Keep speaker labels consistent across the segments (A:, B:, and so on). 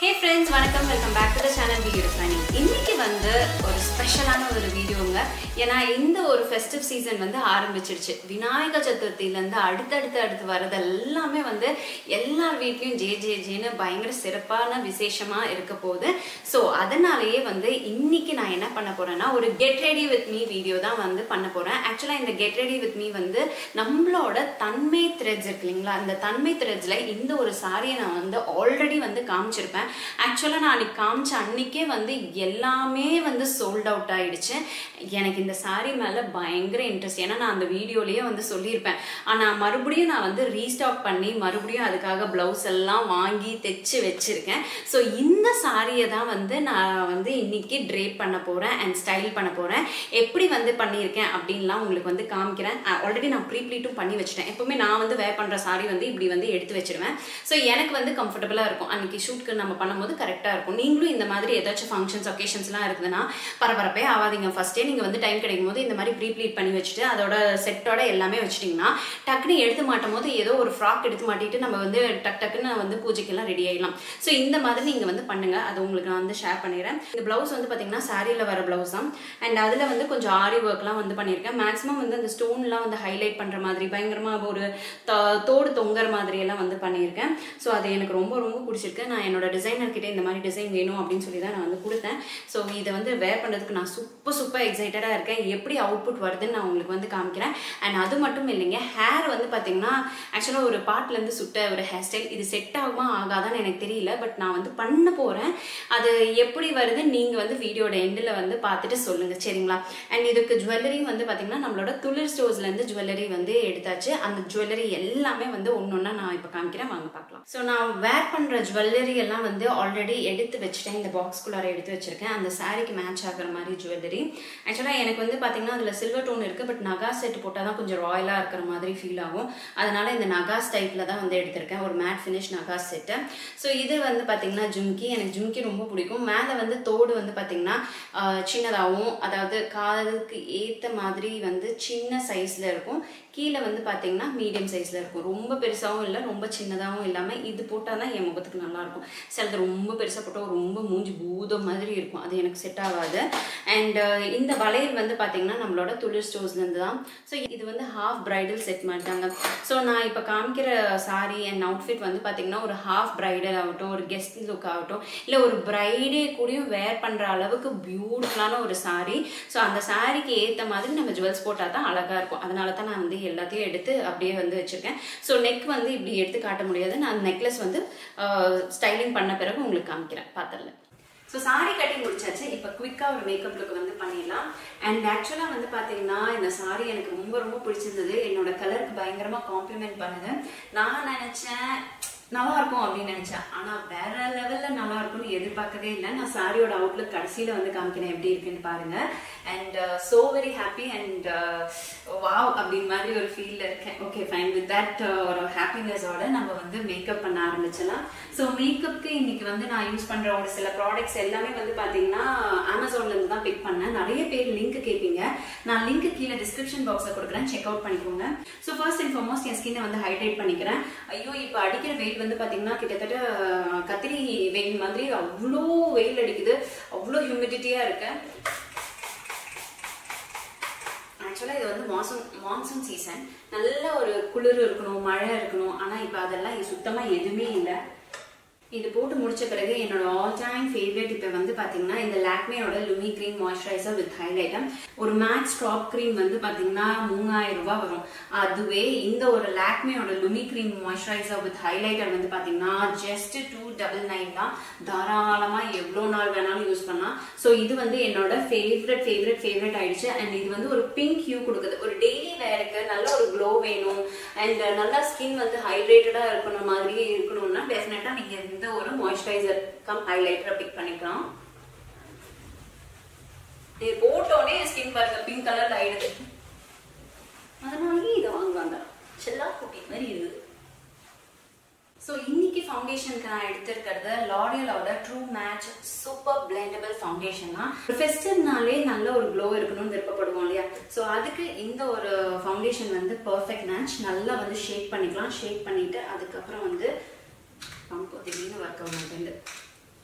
A: ஹே friends வணக்கம் welcome back to the channel video funny இன்னைக்கு வந்து ஒரு ஸ்பெஷலான ஒரு வீடியோங்க ஏன்னா இந்த ஒரு ஃபெஸ்டிவ் சீசன் வந்து ஆரம்பிச்சிடுச்சு விநாயக சதுர்த்தியிலேருந்து அடுத்தடுத்து அடுத்து வரது எல்லாமே வந்து எல்லார் வீட்லேயும் ஜே ஜே ஜேன்னு பயங்கர சிறப்பான விசேஷமாக இருக்க போகுது ஸோ அதனாலேயே வந்து இன்னைக்கு நான் என்ன பண்ண போறேன்னா ஒரு get ready with me video தான் வந்து பண்ண போறேன் ஆக்சுவலாக இந்த கெட் ரெடி வித் மீ வந்து நம்மளோட தன்மை த்ரெட்ஸ் இருக்கு இல்லைங்களா அந்த தன்மை த்ரெட்ஸ்ல இந்த ஒரு சாரியை நான் வந்து ஆல்ரெடி வந்து காமிச்சிருப்பேன் ஆக்சுவலாக நான் அன்னைக்கு காமிச்ச அன்னைக்கே வந்து எல்லாமே வந்து சோல்ட் அவுட் ஆயிடுச்சு எனக்கு இந்த சாரி மேலே பயங்கர இன்ட்ரெஸ்ட் ஏன்னா நான் அந்த வீடியோலயே வந்து சொல்லியிருப்பேன் ஆனால் மறுபடியும் நான் வந்து ரீஸ்டாக் பண்ணி மறுபடியும் அதுக்காக ப்ளவுஸ் எல்லாம் வாங்கி தைச்சு வச்சிருக்கேன் ஸோ இந்த சாரியை தான் வந்து நான் வந்து இன்னைக்கு ட்ரேப் பண்ண போகிறேன் அண்ட் ஸ்டைல் பண்ண போகிறேன் எப்படி வந்து பண்ணியிருக்கேன் அப்படின்லாம் உங்களுக்கு வந்து காமிக்கிறேன் ஆல்ரெடி நான் ப்ரீ ப்ளீட்டும் பண்ணி வச்சுட்டேன் எப்பவுமே நான் வந்து வேர் பண்ணுற சாரி வந்து இப்படி வந்து எடுத்து வச்சிருவேன் ஸோ எனக்கு வந்து கம்ஃபர்டபுளாக இருக்கும் அன்னைக்கு ஷூட்க்கு நம்ம பண்ணும்போது கரெக்டாக இருக்கும் நீங்களும் இந்த மாதிரி ஏதாச்சும் ஃபங்க்ஷன்ஸ் ஒகேஷன்ஸ்லாம் இருக்குதுன்னா பரபரப்பே ஆகாதீங்க ஃபர்ஸ்டே நீங்கள் வந்து டைம் கிடைக்கும் போது இந்த மாதிரி ப்ரீ ப்ளீட் பண்ணி வச்சுட்டு அதோட செட்டோட எல்லாமே வச்சிட்டிங்கன்னா டக்குன்னு எடுத்து மாட்டும் போது ஏதோ ஒரு ஃப்ராக் எடுத்து மாட்டிட்டு நம்ம வந்து டக் டக்குன்னு வந்து பூஜைக்கெல்லாம் ரெடி ஆகிடலாம் ஸோ இந்த மாதிரி நீங்கள் வந்து பண்ணுங்க அது உங்களுக்கு நான் வந்து ஷேர் பண்ணிடுறேன் இந்த ப்ளவுஸ் வந்து பார்த்தீங்கன்னா சாரியில் வர ப்ளவுஸ் தான் அண்ட் அதில் வந்து கொஞ்சம் ஆரி ஒர்க்லாம் வந்து பண்ணியிருக்கேன் மேக்ஸிமம் வந்து அந்த ஸ்டோன்லாம் வந்து ஹைலைட் பண்ணுற மாதிரி பயங்கரமாக ஒரு த- தோடு தொங்குற மாதிரி எல்லாம் வந்து பண்ணியிருக்கேன் ஸோ அது எனக்கு ரொம்ப ரொம்ப பிடிச்சிருக்கு நான் என்னோட டிசைனர் கிட்ட இந்த மாதிரி டிசைன் வேணும் அப்படின்னு சொல்லி தான் நான் வந்து கொடுத்தேன் ஸோ இதை வந்து வேர் பண்ணுறதுக்கு நான் சூப்பர் சூப்பர் எக்ஸைட்டடாக இருக்கேன் எப்படி அவுட்புட் வருதுன்னு நான் உங்களுக்கு வந்து காமிக்கிறேன் அண்ட் அது மட்டும் இல்லைங்க ஹேர் வந்து பார்த்தீங்கன்னா ஆக்சுவலாக ஒரு பாட்டிலேருந்து சுட்ட ஒரு ஹேர் ஸ்டைல் இது செட் ஆகுமா ஆகாதான்னு எனக்கு தெரியல பட் நான் வந்து பண்ண போகிறேன் அது எப்படி வருது நீங்கள் வந்து வீடியோட எண்டில் வந்து பார்த்துட்டு சொல்லுங்கள் சரிங்களா அண்ட் இதுக்கு ஜுவல்லரி வந்து பார்த்தீங்கன்னா நம்மளோட துளிர் ஸ்டோர்ஸ்லேருந்து ஜுவல்லரி வந்து எடுத்தாச்சு அந்த ஜுவல்லரி எல்லாமே வந்து ஒன்று ஒன்றா நான் இப்போ காமிக்கிறேன் வாங்க பார்க்கலாம் ஸோ நான் வேர் பண்ணுற ஜுவல்லரி எல்லாம் வந்து ஆல்ரெடி எடுத்து வச்சுட்டேன் இந்த பாக்ஸ்குள்ளார எடுத்து வச்சிருக்கேன் அந்த சாரிக்கு மேட்ச் ஆகுற மாதிரி ஜுவல்லரி ஆக்சுவலாக எனக்கு வந்து பார்த்தீங்கன்னா அதில் சில்வர் டோன் இருக்குது பட் நகா செட் போட்டால் தான் கொஞ்சம் ராயலாக இருக்கிற மாதிரி ஃபீல் ஆகும் அதனால இந்த நகாஸ் டைப்பில் தான் வந்து எடுத்திருக்கேன் ஒரு மேட் ஃபினிஷ் நகாஸ் செட்டு ஸோ இது வந்து பார்த்தீங்கன்னா ஜும்கி எனக்கு ஜும்கி ரொம்ப பிடிக்கும் மேலே வந்து தோடு வந்து பார்த்தீங்கன்னா ஆஹ், சின்னதாகவும் அதாவது காதுக்கு ஏற்ற மாதிரி வந்து சின்ன சைஸில் இருக்கும் கீழே வந்து பார்த்தீங்கன்னா மீடியம் சைஸில் இருக்கும் ரொம்ப பெருசாகவும் இல்லை ரொம்ப சின்னதாகவும் இல்லாமல் இது போட்டால் தான் என் முகத்துக்கு நல்லாயிருக்கும் சிலது ரொம்ப பெருசாக போட்டால் ரொம்ப மூஞ்சி பூதம் மாதிரி இருக்கும் அது எனக்கு செட் ஆகாது அண்ட் இந்த வளையல் வந்து பார்த்தீங்கன்னா நம்மளோட துளிர் ஸ்டோர்ஸ்லேருந்து தான் ஸோ இது வந்து ஹாஃப் பிரைடல் செட் பண்ணிட்டாங்க ஸோ நான் இப்போ காமிக்கிற சாரி அண்ட் அவுட்ஃபிட் வந்து பார்த்தீங்கன்னா ஒரு ஹாஃப் பிரைடல் ஆகட்டும் ஒரு கெஸ்ட் லுக் ஆகட்டும் இல்லை ஒரு பிரைடே கூடயும் வேர் பண்ணுற அளவுக்கு பியூட்டிஃபுல்லான ஒரு சாரி ஸோ அந்த சாரிக்கு ஏற்ற மாதிரி நம்ம ஜுவல்ஸ் போட்டால் தான் அழகாக இருக்கும் அதனால தான் நான் வந்து எல்லாத்தையும் எடுத்து அப்படியே வந்து வச்சுருக்கேன் ஸோ நெக் வந்து இப்படி எடுத்து காட்ட முடியாது நான் நெக்லஸ் வந்து ஸ்டைலிங் பண்ண பிறகு உங்களுக்கு காமிக்கிறேன் பார்த்தல ஸோ சாரி கட்டி முடிச்சாச்சு இப்போ குவிக்காக ஒரு மேக்கப் லுக் வந்து பண்ணிடலாம் அண்ட் ஆக்சுவலாக வந்து பார்த்தீங்கன்னா இந்த சாரி எனக்கு ரொம்ப ரொம்ப பிடிச்சிருந்தது என்னோட கலருக்கு பயங்கரமாக காம்ப்ளிமெண்ட் பண்ணுது நான் நினச்சேன் நல்லா இருக்கும் அப்படின்னு நினைச்சேன் ஆனா வேற லெவல்ல நல்லா இருக்கும்னு எதிர்பார்க்கவே இல்லை நான் சாரியோட அவுட்லுக் கடைசியில வந்து காமிக்கிறேன் எப்படி இருக்குன்னு பாருங்க and so very happy and wow அப்படின்னு மாதிரி ஒரு ஃபீல்ல இருக்கேன் ஓகே ஃபைன் வித் தட் ஒரு ஹாப்பினஸோட நம்ம வந்து மேக்கப் பண்ண ஆரம்பிச்சலாம் ஸோ மேக்கப்க்கு இன்னைக்கு வந்து நான் யூஸ் பண்ற ஒரு சில ப்ராடக்ட்ஸ் எல்லாமே வந்து பாத்தீங்கன்னா அமேசான்ல இருந்து தான் பிக் பண்ணேன் நிறைய பேர் லிங்க் கேட்பீங்க நான் லிங்க் கீழே டிஸ்கிரிப்ஷன் பாக்ஸ்ல கொடுக்குறேன் செக் அவுட் பண்ணிக்கோங்க ஸோ ஃபர்ஸ்ட் அண்ட் ஃபார்மோஸ்ட் என் ஸ்கின்னை வந்து ஹைட்ரேட் பண்ணிக்கிறேன் ஐயோ இப்போ அடிக்கிற வெயில் வந்து பாத்தீங்கன்னா கிட்டத்தட்ட அஹ், கத்திரி வெயில் மாதிரி அவ்வளோ வெயில் அடிக்குது அவ்வளோ ஹியூமிடிட்டியா இருக்கு ஆக்சுவலாக இது வந்து மாசம் மான்சூன் சீசன் நல்ல ஒரு குளிர் இருக்கணும் மழை இருக்கணும் ஆனால் இப்போ அதெல்லாம் சுத்தமாக எதுவுமே இல்லை இது போட்டு முடிச்ச பிறகு என்னோட ஆல் டைம் ஃபேவரட் இப்போ வந்து பாத்தீங்கன்னா இந்த லாக்மேயோட Lumi cream moisturiser with highlighter ஒரு மேட் ஸ்டாப் கிரீம் வந்து பாத்தீங்கன்னா மூணாயிரம் ரூபாய் வரும் அதுவே இந்த ஒரு லாக்மேயோட Lumi cream moisturiser with highlighter வந்து பாத்தீங்கன்னா ஜஸ்ட் டூ டபுள் நைன் தான் தாராளமா எவ்வளோ நாள் வேணாலும் யூஸ் பண்ணலாம் ஸோ இது வந்து என்னோட ஃபேவரட் ஃபேவரட் ஃபேவரட் ஆயிடுச்சு அண்ட் இது வந்து ஒரு பிங்க் ஹியூ கொடுக்குது ஒரு டெய்லி வேருக்கு நல்ல ஒரு க்ளோ வேணும் அண்ட் நல்லா ஸ்கின் வந்து ஹைட்ரேட்டடா இருக்கணும் மாதிரி இருக்கணும்னா டெஃபினட்டா நீங்க இந்த ஒரு மாய்ஸ்சரைசர் கம் ஹைலைட்டரை பிக் பண்ணிக்கலாம் இது போட்டோடனே ஸ்கின் பாருங்க பிங்க் கலர்ல ஆயிடுது அதனாலயே இதை வாங்குவாங்க செல்லா குட்டி மாதிரி இருக்குது ஸோ இன்னைக்கு ஃபவுண்டேஷனுக்கு நான் எடுத்திருக்கிறது லாரியலோட true match super blendable foundation தான் ஃபெஸ்டிவ்னாலே நல்ல ஒரு க்ளோ இருக்கணும்னு விருப்பப்படுவோம் இல்லையா ஸோ அதுக்கு இந்த ஒரு ஃபவுண்டேஷன் வந்து பர்ஃபெக்ட் மேட்ச் நல்லா வந்து ஷேக் பண்ணிக்கலாம் ஷேக் பண்ணிட்டு அதுக்கப்புறம் வந்து பம்பு திடீர்னு ஒர்க் ஆக மாட்டேங்குது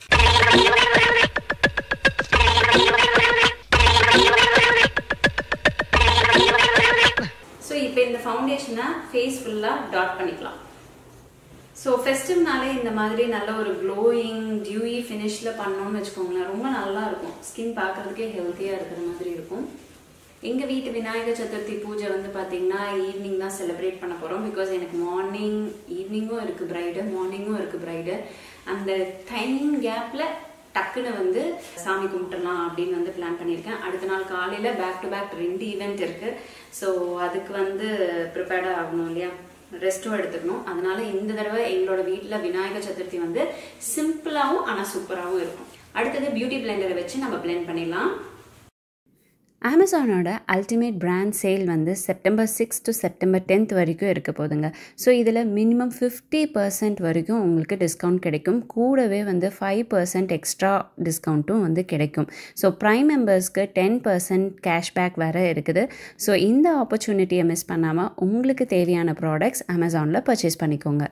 A: ஸோ இப்போ இந்த ஃபவுண்டேஷனை ஃபேஸ் ஃபுல்லாக டாட் பண்ணிக்கலாம் ஸோ ஃபெஸ்டிவ்னாலே இந்த மாதிரி நல்ல ஒரு க்ளோயிங் டியூயி ஃபினிஷில் பண்ணோம்னு வச்சுக்கோங்களேன் ரொம்ப நல்லா இருக்கும் ஸ்கின் பார்க்கறதுக்கே ஹெல்த்தியாக இருக்கிற மாதிரி இருக்கும் எங்கள் வீட்டு விநாயகர் சதுர்த்தி பூஜை வந்து பார்த்தீங்கன்னா ஈவினிங் தான் செலிப்ரேட் பண்ண போகிறோம் பிகாஸ் எனக்கு மார்னிங் ஈவினிங்கும் இருக்குது ப்ரைடு மார்னிங்கும் இருக்குது ப்ரைடு அந்த டைம் கேப்பில் டக்குன்னு வந்து சாமி கும்பிட்டுலாம் அப்படின்னு வந்து பிளான் பண்ணியிருக்கேன் அடுத்த நாள் காலையில் பேக் டு பேக் ரெண்டு ஈவெண்ட் இருக்குது ஸோ அதுக்கு வந்து ப்ரிப்பேர்டாக ஆகணும் இல்லையா ரெஸ்ட்டும் எடுத்துக்கணும் அதனால இந்த தடவை எங்களோட வீட்டில் விநாயகர் சதுர்த்தி வந்து சிம்பிளாகவும் ஆனால் சூப்பராகவும் இருக்கும் அடுத்தது பியூட்டி பிளெண்டரை வச்சு நம்ம பிளெண்ட் பண்ணிடலாம்
B: அமேசானோட அல்டிமேட் பிராண்ட் சேல் வந்து September six to September tenth வரைக்கும் இருக்க போதுங்க ஸோ இதில் மினிமம் ஃபிஃப்டி பர்சன்ட் வரைக்கும் உங்களுக்கு டிஸ்கவுண்ட் கிடைக்கும் கூடவே வந்து ஃபைவ் பர்சன்ட் எக்ஸ்ட்ரா டிஸ்கவுண்ட்டும் வந்து கிடைக்கும் ஸோ ப்ரைம் மெம்பர்ஸ்க்கு டென் பர்சன்ட் கேஷ்பேக் வேறு இருக்குது ஸோ இந்த ஆப்பர்ச்சுனிட்டியை மிஸ் பண்ணாமல் உங்களுக்கு தேவையான ப்ராடக்ட்ஸ் அமேசானில் பர்ச்சேஸ் பண்ணிக்கோங்க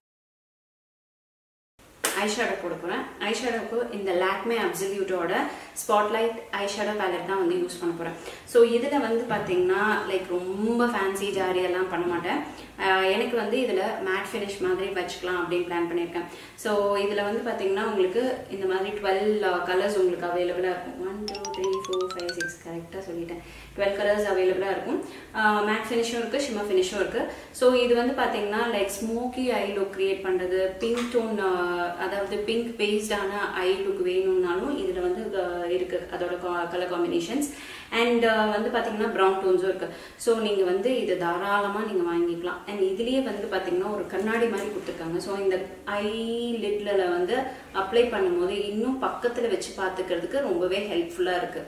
A: ஐஷேடோ போட போகிறேன் ஐஷேடோக்கு இந்த லாக்மே அப்சல்யூட்டோட ஸ்பாட்லைட் ஐஷேடோ பேலட் தான் வந்து யூஸ் பண்ண போகிறேன் ஸோ இதில் வந்து பார்த்தீங்கன்னா லைக் ரொம்ப ஃபேன்சி ஜாரி எல்லாம் பண்ண மாட்டேன் ஆஹ் எனக்கு வந்து இதில் மேட் ஃபினிஷ் மாதிரி வச்சுக்கலாம் அப்படின்னு பிளான் பண்ணியிருக்கேன் ஸோ இதில் வந்து பார்த்தீங்கன்னா உங்களுக்கு இந்த மாதிரி டுவெல் கலர்ஸ் உங்களுக்கு அவைலபிளாக இருக்கும் one two three four five six கரெக்டாக சொல்லிட்டேன் டுவெல் கலர்ஸ் அவைலபிளாக இருக்கும் மேட் ஃபினிஷும் இருக்குது ஷிம்மர் ஃபினிஷும் இருக்குது ஸோ இது வந்து பார்த்தீங்கன்னா like smoky eye look create பண்ணுறது பிங்க் டோன் அதாவது பிங்க் பேஸ்டான ஐ லுக் வேணும்னாலும் இதில் வந்து அஹ், இருக்கு அதோட கலர் காம்பினேஷன்ஸ் அண்ட் வந்து பார்த்தீங்கன்னா ப்ரௌன் டோன்ஸும் இருக்கு ஸோ நீங்கள் வந்து இது தாராளமாக நீங்கள் வாங்கிக்கலாம் அண்ட் இதுலேயே வந்து பார்த்தீங்கன்னா ஒரு கண்ணாடி மாதிரி கொடுத்துருக்காங்க ஸோ இந்த ஐ லிட்ல வந்து அப்ளை பண்ணும்போது இன்னும் பக்கத்தில் வச்சு பார்த்துக்கிறதுக்கு ரொம்பவே ஹெல்ப்ஃபுல்லாக இருக்கு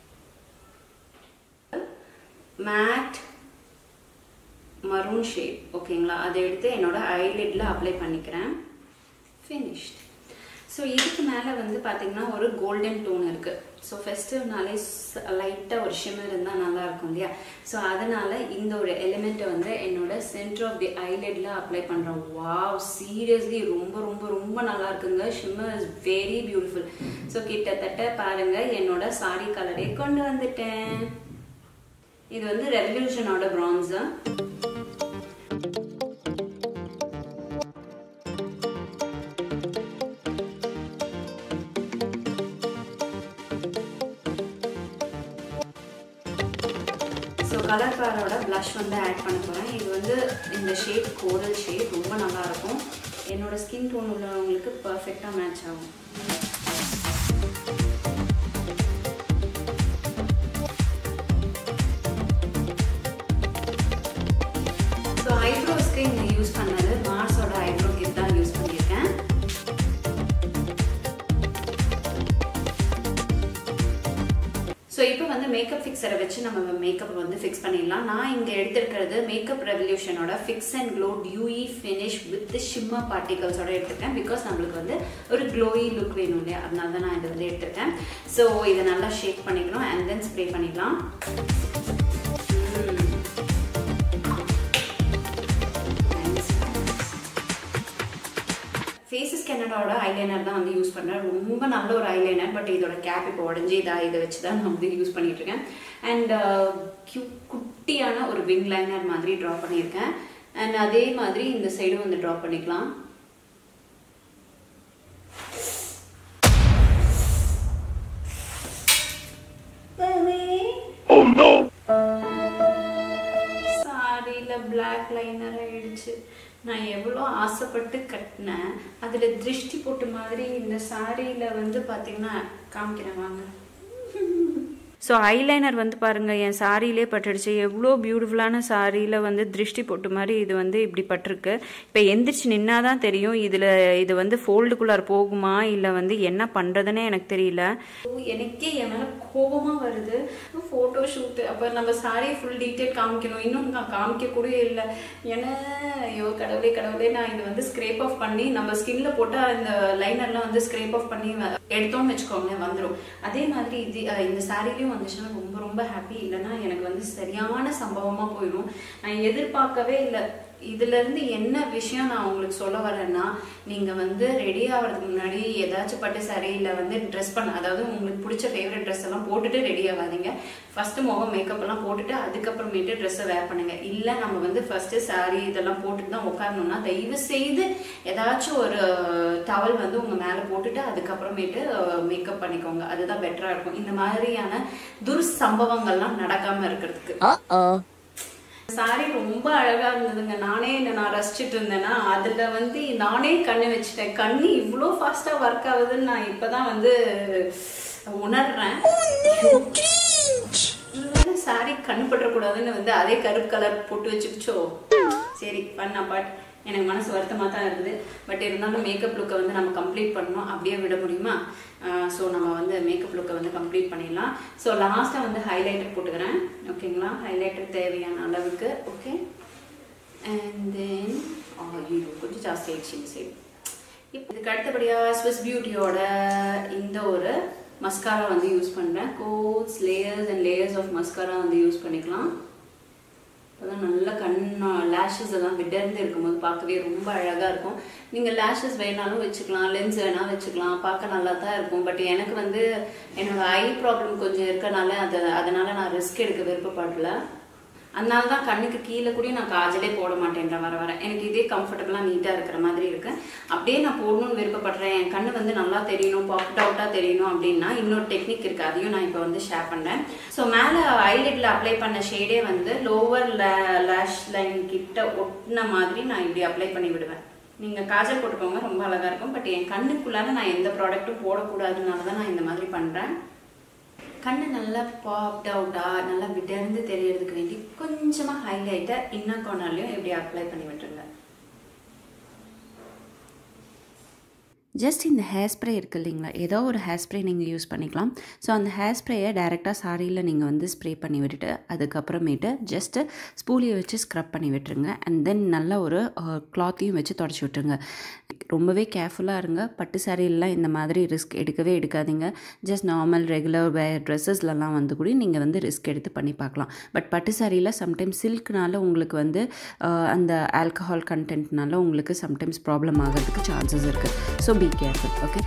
A: மேட் மரூன் ஷேட் ஓகேங்களா அதை எடுத்து என்னோட ஐலிட்ல அப்ளை பண்ணிக்கிறேன் ஃபினிஷ்ட் ஸோ இதுக்கு மேலே வந்து பார்த்தீங்கன்னா ஒரு கோல்டன் டோன் இருக்குது ஸோ ஃபெஸ்டிவ்னாலே லைட்டாக ஒரு ஷிமர் இருந்தால் நல்லா இருக்கும் இல்லையா ஸோ அதனால இந்த ஒரு எலிமெண்ட்டை வந்து என்னோட சென்டர் ஆஃப் தி ஐலிட்ல அப்ளை பண்ணுறேன் வாவ் சீரியஸ்லி ரொம்ப ரொம்ப ரொம்ப நல்லா இருக்குங்க shimmer is very beautiful so கிட்டத்தட்ட பாருங்க என்னோட சாரி கலரே கொண்டு வந்துட்டேன் இது வந்து ரெவல்யூஷனோட பிரான்ஸு ஸோ கலர் பேரோட ப்ளஷ் வந்து ஆட் பண்ண போகிறேன் இது வந்து இந்த ஷேட் கோரல் ஷேட் ரொம்ப நல்லா இருக்கும் என்னோட ஸ்கின் டோன் உள்ளவங்களுக்கு பர்ஃபெக்டாக மேட்ச் ஆகும் ஸோ ஐப்ரோஸ்க்கு இங்கே யூஸ் பண்ணது மார்ஸோட ஐப்ரோ கிட் தான் யூஸ் பண்ணியிருக்கேன் ஸோ இப்போ வந்து மேக்கப் ஃபிக்ஸரை வச்சு நம்ம மேக்கப் வந்து ஃபிக்ஸ் பண்ணிடலாம் நான் இங்கே எடுத்திருக்கிறது மேக்கப் ரெவல்யூஷனோட fix and glow dewy finish with shimmer பார்ட்டிகல்ஸோட எடுத்திருக்கேன் பிகாஸ் நம்மளுக்கு வந்து ஒரு க்ளோயி லுக் வேணும் இல்லையா அதனால தான் நான் இதை வந்து எடுத்திருக்கேன் ஸோ இதை நல்லா ஷேக் பண்ணிக்கணும் அண்ட் தென் ஸ்ப்ரே பண்ணிடலாம் ஃபேஸஸ் கெனடாவோட ஐலைனர் தான் வந்து யூஸ் பண்ணுறேன் ரொம்ப நல்ல ஒரு ஐலைனர் பட் இதோட கேப் இப்போ உடஞ்சி இதா இதை வச்சு தான் நான் வந்து யூஸ் பண்ணிட்டு இருக்கேன் அண்ட் கியூ குட்டியான ஒரு விங் லைனர் மாதிரி ட்ரா பண்ணியிருக்கேன் அண்ட் அதே மாதிரி இந்த சைடும் வந்து ட்ரா பண்ணிக்கலாம் சாரியில் பிளாக் லைனர் ஆயிடுச்சு நான் எவ்வளோ ஆசைப்பட்டு கட்டினேன் அதில் திருஷ்டி போட்ட மாதிரி இந்த சாரியில் வந்து பார்த்தீங்கன்னா காமிக்கிறேன் வாங்க
B: ஸோ ஐலைனர் வந்து பாருங்கள் என் சாரியிலே பட்டுடுச்சு எவ்வளோ பியூட்டிஃபுல்லான சாரியில் வந்து திருஷ்டி போட்டு மாதிரி இது வந்து இப்படி பட்டிருக்கு இப்போ எந்திரிச்சு நின்னா தான் தெரியும் இதில் இது வந்து ஃபோல்டுக்குள்ளார போகுமா இல்லை வந்து என்ன பண்ணுறதுன்னே எனக்கு தெரியல
A: எனக்கே என் மேலே கோபமாக வருது ஃபோட்டோ ஷூட்டு அப்போ நம்ம சாரி ஃபுல் டீட்டெயில் காமிக்கணும் இன்னும் நான் காமிக்க கூட இல்லை ஏன்னா ஐயோ கடவுளே கடவுளே நான் இது வந்து ஸ்க்ரேப் ஆஃப் பண்ணி நம்ம ஸ்கின்ல போட்டால் இந்த லைனர்லாம் வந்து ஸ்க்ரேப் ஆஃப் பண்ணி வ- எடுத்தோம்னு வச்சுக்கோங்களேன் வந்துடும் அதே மாதிரி இது அஹ் இந்த சாரிலையும் வந்துச்சுன்னா ரொம்ப ரொம்ப ஹாப்பி இல்லைன்னா எனக்கு வந்து சரியான சம்பவமாக போயிடும் நான் எதிர்பார்க்கவே இல்லை இதுல இருந்து என்ன விஷயம் நான் உங்களுக்கு சொல்ல வரேன்னா நீங்க வந்து ரெடி ஆகிறதுக்கு முன்னாடி ஏதாச்சும் பட்டு சரியில்லை வந்து ட்ரெஸ் பண்ண அதாவது உங்களுக்கு பிடிச்ச ஃபேவரட் ட்ரெஸ் எல்லாம் போட்டுட்டு ரெடி ஆகாதீங்க ஃபர்ஸ்ட் முகம் மேக்கப் எல்லாம் போட்டுட்டு அதுக்கப்புறமேட்டு ட்ரெஸ்ஸை வேர் பண்ணுங்க இல்ல நம்ம வந்து ஃபர்ஸ்ட் சாரி இதெல்லாம் போட்டுட்டு தான் உட்காரணும்னா தயவு செய்து ஏதாச்சும் ஒரு டவல் வந்து உங்க மேல போட்டுட்டு அதுக்கப்புறமேட்டு மேக்கப் பண்ணிக்கோங்க அதுதான் பெட்டரா இருக்கும் இந்த மாதிரியான துர்சம்பவங்கள்லாம் நடக்காம இருக்கிறதுக்கு சாரி ரொம்ப அழகா இருந்ததுங்க நானே என்ன நான் ரசிச்சுட்டு இருந்தேன்னா அதுல வந்து நானே கண்ணு வச்சுட்டேன் கண்ணு இவ்வளோ ஃபாஸ்டா ஒர்க் ஆகுதுன்னு நான் இப்பதான் வந்து உணர்றேன் சாரி கண்ணு பற்றக்கூடாதுன்னு வந்து அதே கருப்பு கலர் போட்டு வச்சுக்கிச்சோ சரி பண்ணா பாட் எனக்கு மனசு வருத்தமாக தான் இருக்குது பட் இருந்தாலும் மேக்கப் லுக்கை வந்து நம்ம கம்ப்ளீட் பண்ணணும் அப்படியே விட முடியுமா ஸோ நம்ம வந்து மேக்கப் லுக்கை வந்து கம்ப்ளீட் பண்ணிடலாம் ஸோ லாஸ்ட்டாக வந்து ஹைலைட்டர் போட்டுக்கிறேன் ஓகேங்களா ஹைலைட்டர் தேவையான அளவுக்கு ஓகே அண்ட் தென் ஐயோ கொஞ்சம் ஜாஸ்தி ஆயிடுச்சு இந்த சைடு இப்போ இதுக்கு அடுத்தபடியாக ஸ்விஸ் பியூட்டியோட இந்த ஒரு மஸ்காரா வந்து யூஸ் பண்ணுறேன் coats layers and layers of mascara வந்து யூஸ் பண்ணிக்கலாம் அப்போதான் நல்லா கண் லேஷஸ் எல்லாம் விடர்ந்து இருக்கும்போது பார்க்கவே ரொம்ப அழகாக இருக்கும் நீங்கள் லேஷஸ் வேணாலும் வச்சுக்கலாம் லென்ஸ் வேணாலும் வச்சுக்கலாம் பார்க்க நல்லா தான் இருக்கும் பட் எனக்கு வந்து என்னோட ஐ ப்ராப்ளம் கொஞ்சம் இருக்கனால அது அதனால நான் ரிஸ்க் எடுக்க விருப்பப்படல அதனால தான் கண்ணுக்கு கீழே கூட நான் காஜலே போட மாட்டேன்ற வர வர எனக்கு இதே கம்ஃபர்டபுளாக நீட்டாக இருக்கிற மாதிரி இருக்கு அப்படியே நான் போடணும்னு விருப்பப்படுறேன் என் கண்ணு வந்து நல்லா தெரியணும் பாப்ட் அவுட்டாக தெரியணும் அப்படின்னா இன்னொரு டெக்னிக் இருக்கு அதையும் நான் இப்போ வந்து ஷேர் பண்ணுறேன் ஸோ மேலே ஐலிட்ல அப்ளை பண்ண ஷேடே வந்து லோவர் லேஷ் லைன் கிட்ட ஒட்டின மாதிரி நான் இப்படி அப்ளை பண்ணி விடுவேன் நீங்கள் காஜல் போட்டுக்கோங்க ரொம்ப அழகாக இருக்கும் பட் என் கண்ணுக்குள்ளார நான் எந்த ப்ராடக்ட்டும் போடக்கூடாதுனால தான் நான் இந்த மாதிரி பண்ணுறேன் கண்ணு நல்லா பாப்ட் அவுட்டா நல்லா விடர்ந்து தெரியறதுக்கு வேண்டி கொஞ்சமாக ஹைலைட்டை இன்னும் கொண்டாலையும் இப்படி அப்ளை பண்ணி விட்டுருங்க
B: ஜஸ்ட் இந்த ஹேர் ஸ்ப்ரே இருக்குது இல்லைங்களா ஏதோ ஒரு ஹேர் ஸ்ப்ரே நீங்கள் யூஸ் பண்ணிக்கலாம் ஸோ அந்த ஹேர் ஸ்ப்ரேயை டைரெக்டாக சாரியில் நீங்கள் வந்து ஸ்ப்ரே பண்ணி விட்டுட்டு அதுக்கப்புறமேட்டு ஜஸ்ட்டு ஸ்பூலியை வச்சு ஸ்க்ரப் பண்ணி விட்டுருங்க அண்ட் தென் நல்ல ஒரு கிளாத்தையும் வச்சு தொடச்சி விட்டுருங்க ரொம்பவே கேர்ஃபுல்லாக இருங்க பட்டு சாரிலாம் இந்த மாதிரி ரிஸ்க் எடுக்கவே எடுக்காதீங்க ஜஸ்ட் நார்மல் ரெகுலர் வேர் ட்ரெஸ்ஸஸ்லலாம் வந்து கூட நீங்கள் வந்து ரிஸ்க் எடுத்து பண்ணி பார்க்கலாம் பட் பட்டு சாரியில் சம்டைம்ஸ் சில்க்னால உங்களுக்கு வந்து அந்த ஆல்கஹால் கண்டென்ட்னால உங்களுக்கு சம்டைம்ஸ் ப்ராப்ளம் ஆகிறதுக்கு சான்சஸ் இருக்குது ஸோ be careful okay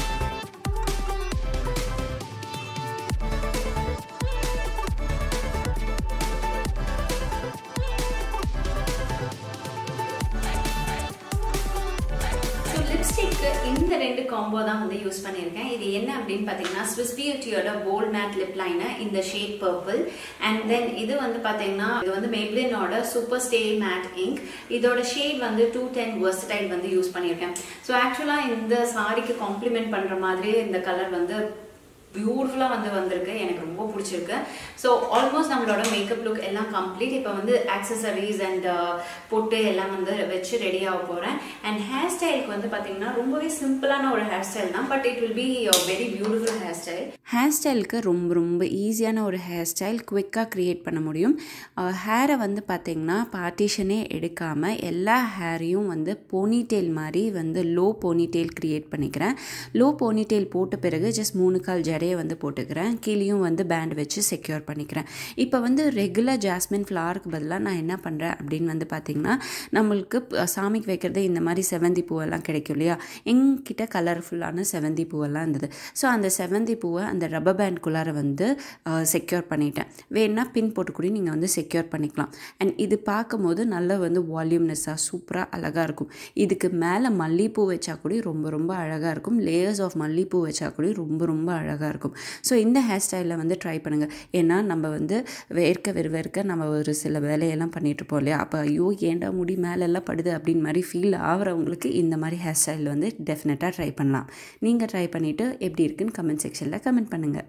A: லிப்ஸ்டிக்கு இந்த ரெண்டு காம்போ தான் வந்து யூஸ் பண்ணியிருக்கேன் இது என்ன அப்படின்னு பார்த்தீங்கன்னா ஸ்விஸ் பியூட்டியோட போல்ட் மேட் லிப் லைனர் இந்த ஷேட் பர்பிள் அண்ட் தென் இது வந்து பார்த்தீங்கன்னா இது வந்து மெப்ளினோட சூப்பர் ஸ்டே மேட் இங்க் இதோட ஷேட் வந்து டூ டென் வெர்ஸ்டைல் வந்து யூஸ் பண்ணியிருக்கேன் ஸோ ஆக்சுவலாக இந்த சாரிக்கு காம்ப்ளிமெண்ட் பண்ணுற மாதிரி இந்த கலர் வந்து பியூட்டிஃபுல்லாக வந்து வந்திருக்கு எனக்கு ரொம்ப பிடிச்சிருக்கு ஸோ ஆல்மோஸ்ட் நம்மளோட மேக்கப் லுக் எல்லாம் கம்ப்ளீட் இப்போ வந்து ஆக்சசரிஸ் அண்ட் பொட்டு எல்லாம் வந்து வச்சு ரெடி ஆக போகிறேன் அண்ட் ஹேர் ஸ்டைலுக்கு வந்து பார்த்தீங்கன்னா ரொம்பவே சிம்பிளான ஒரு ஹேர் ஸ்டைல் தான் but it will be very beautiful hair style
B: hair ஸ்டைலுக்கு ரொம்ப ரொம்ப ஈஸியான ஒரு ஹேர் ஸ்டைல் குவிக்காக க்ரியேட் பண்ண முடியும் ஹேரை வந்து பார்த்திங்கன்னா பார்ட்டிஷனே எடுக்காமல் எல்லா ஹேரையும் வந்து போனிடெயில் மாதிரி வந்து லோ போனிடெயில் க்ரியேட் பண்ணிக்கிறேன் லோ போனிடெயில் போட்ட பிறகு ஜஸ்ட் மூணு கால் ஜடையை வந்து போட்டுக்கிறேன் கீழேயும் வந்து பேண்ட் வச்சு செக்யூர் பண்ணிக்கிறேன் இப்போ வந்து ரெகுலர் ஜாஸ்மின் ஃப்ளவருக்கு பதிலாக நான் என்ன பண்ணுறேன் அப்படின்னு வந்து பார்த்திங்கன்னா நம்மளுக்கு சாமிக்கு வைக்கிறது இந்த மாதிரி செவந்தி பூவெல்லாம் கிடைக்கும் இல்லையா எங்கிட்ட கலர்ஃபுல்லான செவந்தி பூவெல்லாம் இருந்தது ஸோ அந்த செவந்தி பூவை அந்த ரப்பர் பேண்ட்குள்ளார வந்து செக்யூர் பண்ணிட்டேன் வேணா பின் போட்டு கூட நீங்கள் வந்து செக்யூர் பண்ணிக்கலாம் அண்ட் இது பார்க்கும்போது நல்ல வந்து வால்யூம்னஸ்ஸாக சூப்பராக அழகாக இருக்கும் இதுக்கு மேலே மல்லிகைப்பூ வச்சா கூட ரொம்ப ரொம்ப அழகாக இருக்கும் லேயர்ஸ் ஆஃப் மல்லிகைப்பூ வச்சா கூட ரொம்ப ரொம்ப அழகாக இருக்கும் ஸோ இந்த ஹேர் ஸ்டைலில் வந்து ட்ரை பண்ணுங்கள் ஏன்னா நம்ம வந்து வேர்க்க வெறுவேர்க்க நம்ம ஒரு சில வேலையெல்லாம் பண்ணிகிட்ருப்போம் இல்லையா அப்போ ஐயோ ஏண்டா முடி மேலெல்லாம் படுது அப்படின்னு மாதிரி ஃபீல் ஆகிறவங்களுக்கு இந்த மாதிரி ஹேர் ஸ்டைல் வந்து டெஃபினட்டாக ட்ரை பண்ணலாம் நீங்கள் ட்ரை பண்ணிவிட்டு எப்படி இருக்குன்னு கமெண்ட் செக்ஷனில் கமெண்ட் பண்ணுங்கள்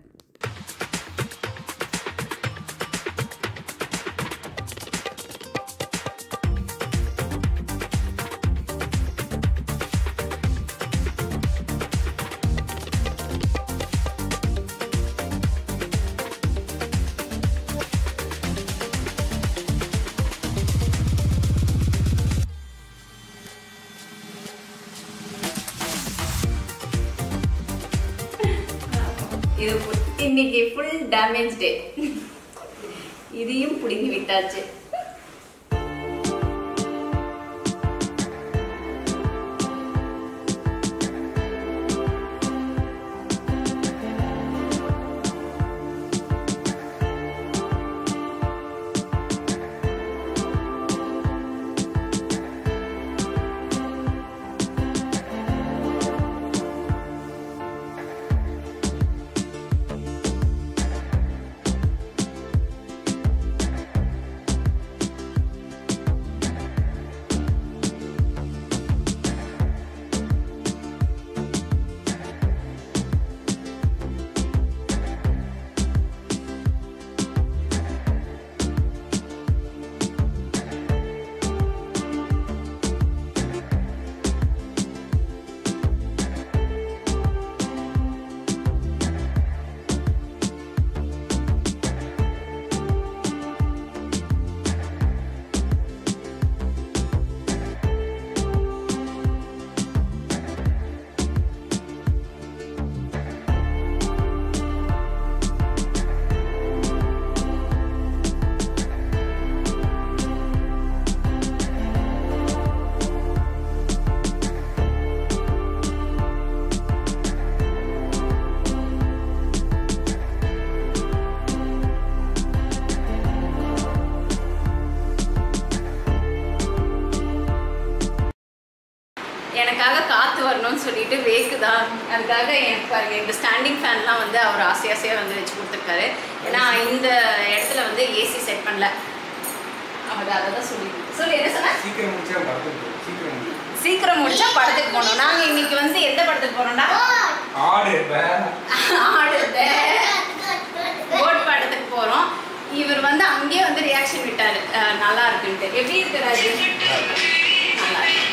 A: இது இன்னைக்கு ஃபுல் டேமேஜ் டே இதையும் பிடுங்கி விட்டாச்சு அதுக்காக எனக்கு பாருங்க இந்த ஸ்டாண்டிங் ஃபேன்லாம் வந்து அவர் ஆசை ஆசையாக வந்து வச்சு கொடுத்துருக்காரு ஏன்னா இந்த இடத்துல வந்து ஏசி செட் பண்ணல அவர் அதை தான் சொல்லி சொல்லி என்ன சொன்ன
C: சீக்கிரம் முடிச்சா படத்துக்கு போ. சீக்கிரம் முடிச்சு
A: சீக்கிரம் முடிச்சா படத்துக்கு போகணும் நாங்கள் இன்னைக்கு வந்து எந்த படத்துக்கு போகிறோம்னா
C: ஆடு பே.
A: ஆடு கோட் படத்துக்கு போகிறோம் இவர் வந்து அங்கேயே வந்து ரியாக்ஷன் விட்டாரு அஹ் நல்லா இருக்குன்ட்டு எப்படி இருக்கிறாரு நல்லா இருக்கு